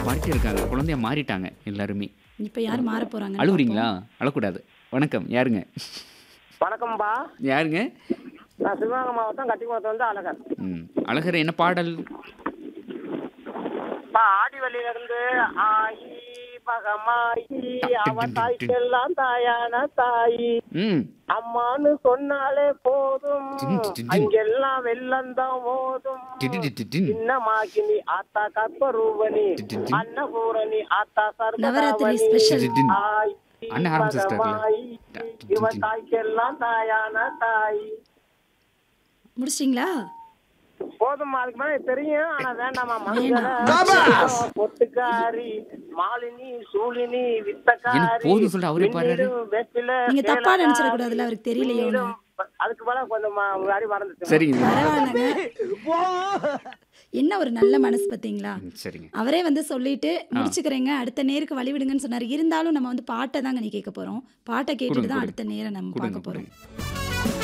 பாடிட்டே இருக்காங்க குழந்தையா மாறிட்டாங்க எல்லாருமே இப்போ யார் மாற போறாங்க அழுவுறீங்களா அழக்கூடாது வணக்கம் யாருங்க வணக்கம்பா யாருங்க நான் சிவகங்கை மாவட்டம் கட்டிக்குளத்துல வந்து அழகர் ம் அழகர் என்ன பாடல் பா ஆடிவள்ளியில இருந்து ஆயி பகமாயி அவ தாய்க்கெல்லாம் தாயான தாயி ம் அம்மான்னு சொன்னாலே போதும் டின் டின் டின். அங்கெல்லாம் வெள்ளந்தான் ஓதும் டிடி டிடி டின். சின்னமாக்கினி ஆத்தா கற்பரூபணி டின் டின் டின். அன்னபூரணி ஆத்தா நவராத்திரி சர்வதாவணி ஸ்பெஷல் டிடி டின். ஆயி அண்ணன் ஆரம்பிச்சிட்டாருல. பகமாயி டின் இவ டின். தாய்க்கெல்லாம் தாயான தாய் முடிச்சிட்டிங்களா போதுமா அதுக்கு மேல எனக்கு தெரியும் ஆனா வேண்டாமா வேணாம். பொட்டுக்காரி மாலினி சூலினி எனக்கு வித்தக்காரி போதும் சொல்லிட்டு அவரே பாடுறாரு. வெண்ணிலும் வெற்றில நீங்க தப்பா சேலக்காரி, நினைச்சிடக்கூடாதுல்ல, அவருக்கு தெரியலையோன்னு. வெண்ணிலும் அதுக்கு மேல கொஞ்சம் ம- முன்னாடி மறந்துச்சு சரிங்க பரவாயில்லங்க என்ன ஒரு நல்ல மனசு பார்த்தீங்களா ம், சரிங்க அவரே வந்து சொல்லிட்டு முடிச்சுக்கிறேங்க அடுத்த நேருக்கு வழி விடுங்கன்னு சொன்னார் இருந்தாலும் நம்ம வந்து பாட்டை தாங்க நீ கேட்க போறோம் பாட்டை கேட்டுட்டு கொடுங்க, தான் கொடுங்க. அடுத்த நேரம் நம்ம கொடுங்க பார்க்க போறோம் கொடுங்க